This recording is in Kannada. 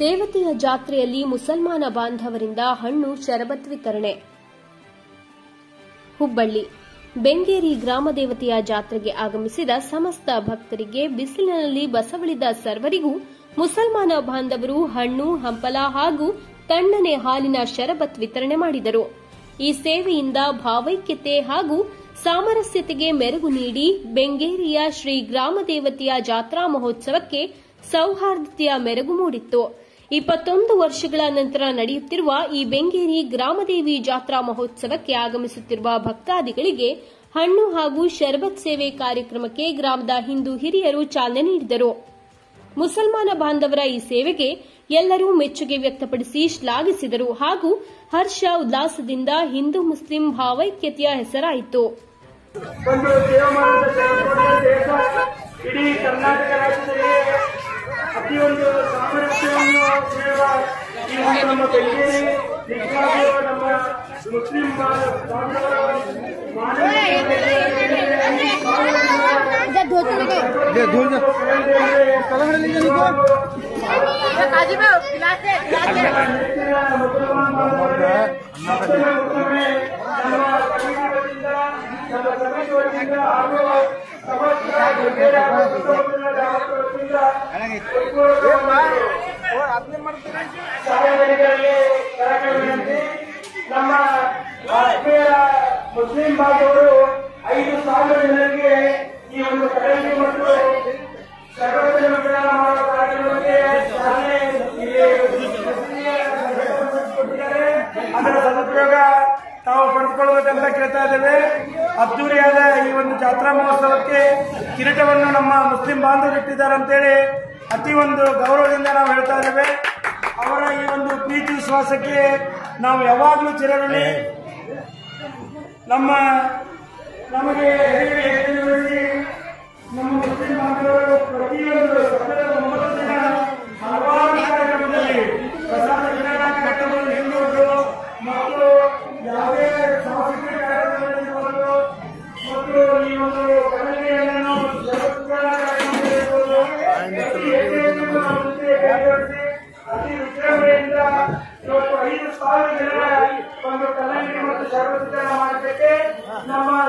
ದೇವತೆಯ ಜಾತ್ರೆಯಲ್ಲಿ ಮುಸಲ್ಮಾನ ಬಾಂಧವರಿಂದ ಹಣ್ಣು ಶರಬತ್ ವಿತರಣೆ ಹುಬ್ಬಳ್ಳಿ ಬೆಂಗೇರಿ ಗ್ರಾಮ ದೇವತೆಯ ಜಾತ್ರೆಗೆ ಆಗಮಿಸಿದ ಸಮಸ್ತ ಭಕ್ತರಿಗೆ ಬಿಸಿಲಿನಲ್ಲಿ ಬಸವಳಿದ ಸರ್ವರಿಗೂ ಮುಸಲ್ಮಾನ ಬಾಂಧವರು ಹಣ್ಣು ಹಂಪಲ ಹಾಗೂ ತಣ್ಣನೆ ಹಾಲಿನ ಶರಬತ್ ವಿತರಣೆ ಮಾಡಿದರು ಈ ಸೇವೆಯಿಂದ ಭಾವೈಕ್ಯತೆ ಹಾಗೂ ಸಾಮರಸ್ಯತೆಗೆ ಮೆರುಗು ನೀಡಿ ಬೆಂಗೇರಿಯ ಶ್ರೀ ಗ್ರಾಮ ದೇವತೆಯ ಜಾತ್ರಾ ಮಹೋತ್ಸವಕ್ಕೆ ಸೌಹಾರ್ದತೆಯ ಮೆರುಗು ಮೂಡಿತ್ತು ಇಪ್ಪತ್ತೊಂದು ವರ್ಷಗಳ ನಂತರ ನಡೆಯುತ್ತಿರುವ ಈ ಬೆಂಗೇರಿ ಗ್ರಾಮದೇವಿ ಜಾತ್ರಾ ಮಹೋತ್ಸವಕ್ಕೆ ಆಗಮಿಸುತ್ತಿರುವ ಭಕ್ತಾದಿಗಳಿಗೆ ಹಣ್ಣು ಹಾಗೂ ಶರಬತ್ ಸೇವೆ ಕಾರ್ಯಕ್ರಮಕ್ಕೆ ಗ್ರಾಮದ ಹಿಂದೂ ಹಿರಿಯರು ಚಾಲನೆ ನೀಡಿದರು ಮುಸಲ್ಮಾನ ಬಾಂಧವರ ಈ ಸೇವೆಗೆ ಎಲ್ಲರೂ ಮೆಚ್ಚುಗೆ ವ್ಯಕ್ತಪಡಿಸಿ ಶ್ಲಾಘಿಸಿದರು ಹಾಗೂ ಹರ್ಷ ಉಲ್ಲಾಸದಿಂದ ಹಿಂದೂ ಮುಸ್ಲಿಂ ಭಾವೈಕ್ಯತೆಯ ಹೆಸರಾಯಿತು ಒಂದು ಸೇವೆ ಮಾಡುವಂತ ಜನಪದ ದೇಶ ಇಡೀ ಕರ್ನಾಟಕ ರಾಜ್ಯದಲ್ಲಿ ಅತಿ ಒಂದು ಸಾಮರಸ್ಯವನ್ನು ನೀಡುವ ಈ ಒಂದು ನಮ್ಮ ಬೆಂಗೇರಿ ನಿಜವಾಗಿಯೂ ನಮ್ಮ ಮುಸ್ಲಿಂ ಬಾಂಧವರ ಸಾರ್ವಜನಿಕರಿಗೆ ಕಳಕಳಿ ವಿನಂತಿ. ನಮ್ಮ ಆತ್ಮೀಯ ಮುಸ್ಲಿಂ ಬಾಂಧವರು ಐದು ಸಾವಿರ ಜನರಿಗೆ ಈ ಒಂದು ಕಳಕಳಿ ಮತ್ತು ಸರ್ವೋಚ್ಚ ವಿತರಣೆ ಮಾಡುವ ಕಾರ್ಯಕ್ರಮಕ್ಕೆ ಚಾಲನೆ ಇಲ್ಲಿ ಕೊಟ್ಟಿದ್ದಾರೆ. ಅದರ ಸದುಪಯೋಗ ತಾವು ಪಡೆದುಕೊಳ್ಳಬೇಕಂತ ಕೇಳ್ತಾ ಇದ್ದೇವೆ ಅದ್ದೂರಿಯಾದ ಈ ಒಂದು ಜಾತ್ರಾ ಮಹೋತ್ಸವಕ್ಕೆ ಕಿರೀಟವನ್ನು ನಮ್ಮ ಮುಸ್ಲಿಂ ಬಾಂಧವರು ಇಟ್ಟಿದ್ದಾರೆ ಅಂತೇಳಿ ಅತಿ ಒಂದು ಗೌರವದಿಂದ ನಾವು ಹೇಳ್ತಾ ಇದ್ದೇವೆ ಅವರ ಈ ಒಂದು ಪ್ರೀತಿ ವಿಶ್ವಾಸಕ್ಕೆ ನಾವು ಯಾವಾಗಲೂ ಚಿರಋಣಿ ನಮ್ಮ ನಮಗೆ ಹಿರಿಯರು ಹೆಚ್ಚಿನವರಿಗೆ ನಮ್ಮ ಮುಸ್ಲಿಂ ಬಾಂಧವರು ಪ್ರತಿಯೊಂದು ಸಪ್ತದ ಒಂಬತ್ತು ದಿನ ಹಲವಾರು ಕಾರ್ಯಕ್ರಮದಲ್ಲಿ ಪ್ರಸಾದ ವಿತರಣಾ ಕಾರ್ಯಕ್ರಮವನ್ನು ನೀಡುವುದು ಮತ್ತು ಯಾವುದೇ ಸಾಂಸ್ಕೃತಿಕ ಕಾರ್ಯಕ್ರಮಗಳಿರ್ಬೋದು ಮತ್ತು ಈ ಒಂದು ಕನ್ನಡಿಯನ್ನು ಜಗತ್ತಿನ ಕಾರ್ಯಕ್ರಮಗಳಿರ್ಬೋದು ಅತಿ ಹೆಚ್ಚಿನ ನಮ್ಮ ಜೊತೆ ಭಾಗವಹಿಸಿ ಅತಿ ವಿಜೃಂಭಣೆಯಿಂದ ಇವತ್ತು ಐದು ಸಾವಿರ ಜನರ ಒಂದು ಕನ್ನಡಿ ಮತ್ತು ಸರ್ವಸಿದ್ಧನ ಮಾಡಲಿಕ್ಕೆ ನಮ್ಮ